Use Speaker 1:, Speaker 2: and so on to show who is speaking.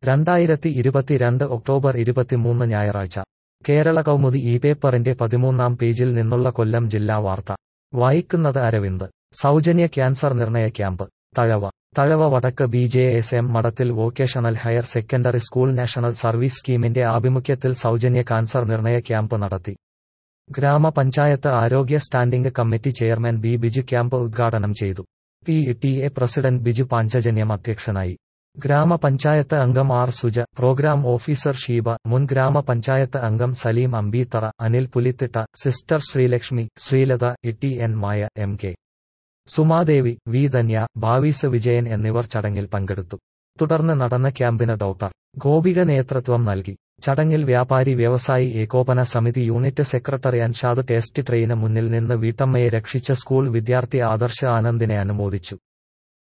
Speaker 1: രണ്ടായിരത്തി ഇരുപത്തിരണ്ട് ഒക്ടോബർ ഇരുപത്തിമൂന്ന് ഞായറാഴ്ച കേരള കൗമുദി ഈ പേപ്പറിന്റെ പതിമൂന്നാം പേജിൽ നിന്നുള്ള കൊല്ലം ജില്ലാ വാർത്ത വായിക്കുന്നത് അരവിന്ദ് സൗജന്യ ക്യാൻസർ നിർണയ ക്യാമ്പ് തഴവ തഴവ വടക്ക് B J S M Madathil vocational higher secondary school national service സ്കീമിന്റെ ആഭിമുഖ്യത്തിൽ സൗജന്യ കാൻസർ നിർണയ ക്യാമ്പ് നടത്തി ഗ്രാമപഞ്ചായത്ത് ആരോഗ്യ standing committee chairman B Biju camp ഉദ്ഘാടനം ചെയ്തു P T A president Biju Panchajanyam അധ്യക്ഷനായി ഗ്രാമപഞ്ചായത്ത് അംഗം R Suja programme officer Sheeba മുൻ ഗ്രാമപഞ്ചായത്ത് അംഗം Saleem Ambeethara Anil Pulithitta sister Sreelakshmi Sreelatha Itti N Maya M K Sumadevi V Dhanya Bhavees Vijayan എന്നിവർ ചടങ്ങിൽ പങ്കെടുത്തു തുടർന്ന് നടന്ന ക്യാമ്പിന് ഡോക്ടർ ഗോപിക നേതൃത്വം നൽകി ചടങ്ങിൽ വ്യാപാരി വ്യവസായി ഏകോപന സമിതി യൂണിറ്റ് സെക്രട്ടറി അൻഷാദ് ടേസ്റ്റ് ട്രെയിന് മുന്നിൽ നിന്ന് വീട്ടമ്മയെ രക്ഷിച്ച സ്കൂൾ വിദ്യാർത്ഥി ആദർശ ആനന്ദിനെ അനുമോദിച്ചു